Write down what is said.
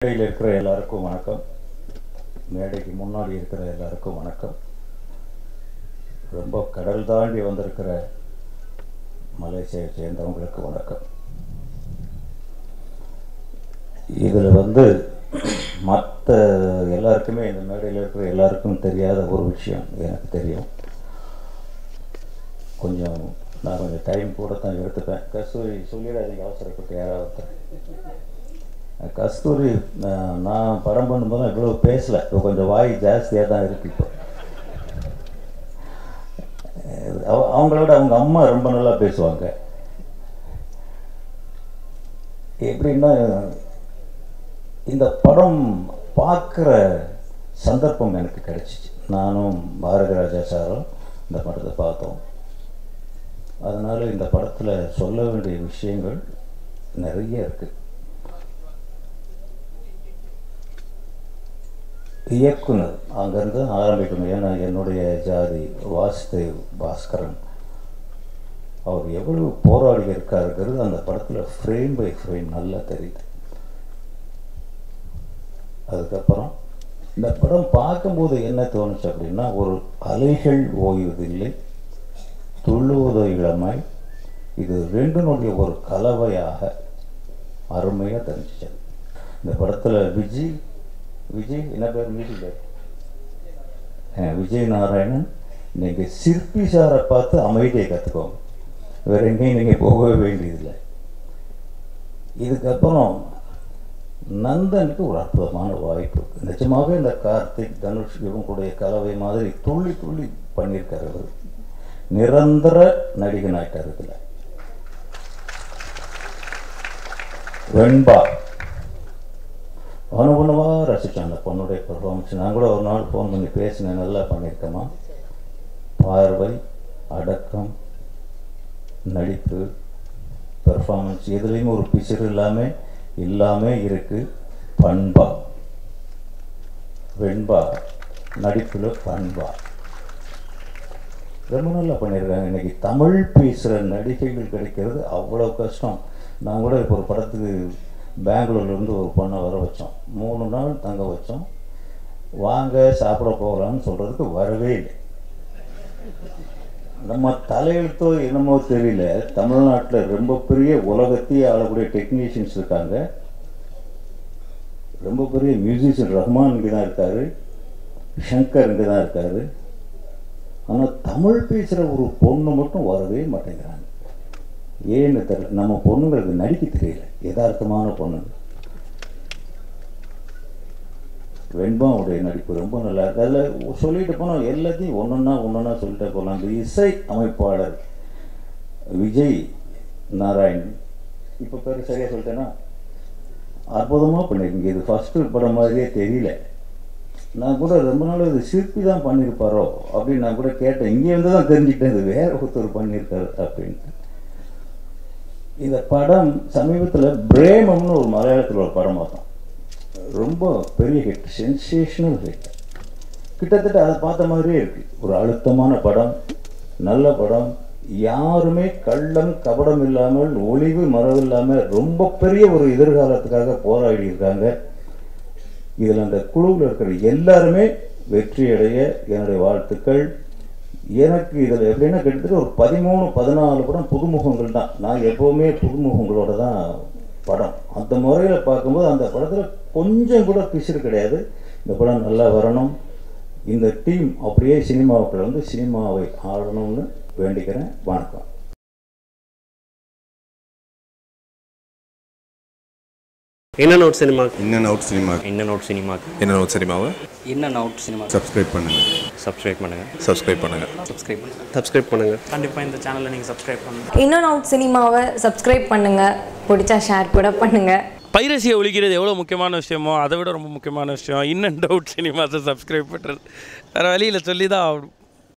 மேடையில் இருக்கிற எல்லாருக்கும் வணக்கம் மேடைக்கு முன்னாடி இருக்கிற எல்லாருக்கும் வணக்கம் ரொம்ப கடல் தாண்டி வந்திருக்கிற மலேசியாவை சேர்ந்தவங்களுக்கு வணக்கம் இதில் வந்து மற்ற எல்லாருக்குமே இந்த மேடையில் இருக்கிற எல்லாருக்கும் தெரியாத ஒரு விஷயம் எனக்கு தெரியும் கொஞ்சம் நான் கொஞ்சம் டைம் கூட தான் எடுத்துப்பேன் கஸ்தூரி சொல்லிடாதீங்க அவசரப்பட்டு யாராவது ஒருத்தர். கஸ்தூரி நான் நான் படம் பண்ணும்போது இவ்வளோ பேசலை இப்போ கொஞ்சம் வாய் ஜாஸ்தியாக தான் இருக்கு இப்போ அவ- அவங்களோட அவங்க அம்மா ரொம்ப நல்லா பேசுவாங்க எப்படின்னா இந்த படம் பார்க்குற சந்தர்ப்பம் எனக்கு கிடைச்சிச்சு நானும் பாரதிராஜா சாரும் இந்த படத்தை பார்த்தோம் அதனால் இந்த படத்தில் சொல்ல வேண்டிய விஷயங்கள் நிறைய இருக்குது இயக்குனர் அங்கேருந்து ஆரம்பிக்கணும் ஏன்னா என்னுடைய ஜாதி வாசுதேவ் பாஸ்கரன் அவர் எவ்வளவு போராடி இருக்காருங்கிறது அந்த படத்தில் ஃப்ரேம் பை ஃப்ரேம் நல்லா தெரியுது அதுக்கப்புறம் இந்த படம் பார்க்கும்போது என்ன தோணுச்சு அப்படின்னா ஒரு அலைகள் ஓய்வதில்லை துள்ளுவதோ இளமை இது ரெண்டினுடைய ஒரு கலவையாக அருமையாக தெரிஞ்சிச்சு இந்த படத்தில் விஜய் விஜய் என்ன பேர் மீடியில் விஜய் நாராயணன் நீங்கள் சிற்பி சாரை பார்த்து அமைதியை கற்றுக்கோங்க வேற எங்கேயும் நீங்கள் போகவே வேண்டியதில்லை இதுக்கப்புறம் நந்தனுக்கு ஒரு அற்புதமான வாய்ப்பு நிஜமாவே இந்த கார்த்திக் தனுஷ் இவங்களுடைய கலவை மாதிரி துள்ளி துள்ளி பண்ணியிருக்காரு அவர் நிரந்தர நடிகன் ஆயிட்டார் இதில் வெண்பா அனுகுணமாக ரசித்தேன் அந்த பொண்ணுடைய பெர்ஃபார்மன்ஸ் நான் கூட ஒரு நாள் ஃபோன் பண்ணி பேசினேன் நல்லா பண்ணியிருக்கேம்மா பார்வை அடக்கம் நடிப்பு பெர்ஃபார்மன்ஸ் எதுலேயும் ஒரு பிசிறு இல்லாமல் இல்லாமல் இருக்குது பண்பா வெண்பா நடிப்பில் பண்பா ரொம்ப நல்லா பண்ணியிருக்காங்க இன்னைக்கு தமிழ் பேசுகிற நடிகைகள் கிடைக்கிறது அவ்வளோ கஷ்டம் நான் கூட இப்போ ஒரு படத்துக்கு பெங்களூர்லேருந்து ஒரு பொண்ணை வர வச்சோம் மூணு நாள் தங்க வச்சோம் வாங்க சாப்பிட போகலான்னு சொல்கிறதுக்கு வரவே இல்லை நம்ம தலையெழுத்தோ என்னமோ தெரியல தமிழ்நாட்டில் ரொம்ப பெரிய உலகத்தையே ஆளக்கூடிய டெக்னீஷியன்ஸ் இருக்காங்க ரொம்ப பெரிய மியூசிஷியன் ரஹ்மான் இங்கே தான் இருக்காரு ஷங்கர் இங்கே தான் இருக்காரு ஆனால் தமிழ் பேசுகிற ஒரு பொண்ணு மட்டும் வரவே மாட்டேங்கிறாங்க ஏன்னு தெரியல நம்ம பொண்ணுங்களுக்கு நடிக்க தெரியல யதார்த்தமான பொண்ணுங்க வெண்பாவுடைய நடிப்பு ரொம்ப நல்லா இருக்கு அதில் சொல்லிட்டு போனால் எல்லாத்தையும் ஒன்றுன்னா ஒன்றுன்னா சொல்லிட்டே போகலாம் அந்த இசை அமைப்பாளர் விஜய் நாராயண் இப்போ பேர் சரியாக சொல்லிட்டேன்னா அற்புதமாக பண்ணியிருக்கீங்க இது ஃபஸ்ட்டு படம் மாதிரியே தெரியல நான் கூட ரொம்ப நாள் இது சிற்பி தான் பண்ணியிருப்பாரோ அப்படின்னு நான் கூட கேட்டேன் இங்கே வந்து தான் தெரிஞ்சுக்கிட்டேன் இது வேற ஒருத்தர் பண்ணியிருக்காரு அப்படின்ட்டு இந்த படம் சமீபத்தில் பிரேமம்னு ஒரு மலையாளத்தில் ஒரு படம் பார்த்தோம் ரொம்ப பெரிய ஹிட் சென்சேஷனல் ஹிட் கிட்டத்தட்ட அதை பார்த்த மாதிரியே இருக்கு ஒரு அழுத்தமான படம் நல்ல படம் யாருமே கள்ளம் கபடம் இல்லாமல் ஒளிவு மறவு இல்லாமல் ரொம்ப பெரிய ஒரு எதிர்காலத்துக்காக போராடி இருக்காங்க இதில் அந்த குழுவில் இருக்கிற எல்லாருமே வெற்றி அடைய என்னுடைய வாழ்த்துக்கள் எனக்கு இதில் எப்படின்னா கிட்டத்தட்ட ஒரு பதிமூணு பதினாலு படம் புதுமுகங்கள் தான் நான் எப்போவுமே புதுமுகங்களோட தான் படம் அந்த முறையில் பார்க்கும்போது அந்த படத்தில் கொஞ்சம் கூட பிசிறு கிடையாது இந்த படம் நல்லா வரணும் இந்த டீம் அப்படியே சினிமாவுக்குள்ள வந்து சினிமாவை ஆடணும்னு வேண்டிக்கிறேன் வணக்கம் என்ன நோட் சினிமா இன்னன் அவுட் சினிமா என்ன நோட் சினிமாக்கு என்ன அவுட் சினிமாவை இன் அவுட் சினிமா சப்ஸ்கிரைப் பண்ணுங்க சப்ஸ்கிரைப் பண்ணுங்கள் சப்ஸ்கிரைப் பண்ணுங்க சப்ஸ்கிரைப் பண்ணுங்கள் சப்ஸ்கிரைப் பண்ணுங்கள் கண்டிப்பாக இந்த சேனலை நீங்கள் சப்ஸ்கிரைப் பண்ணுங்கள் இன்னும் அவுட் சினிமாவை சப்ஸ்கிரைப் பண்ணுங்கள் பிடிச்சா ஷேர் கூட பண்ணுங்கள் பைரசியை ஒழிக்கிறது எவ்வளோ முக்கியமான விஷயமோ அதை விட ரொம்ப முக்கியமான விஷயம் இன்னும் டவுட் சினிமாஸை சப்ஸ்கிரைப் பண்ணுறது வேறு வழியில் சொல்லி தான் ஆகணும்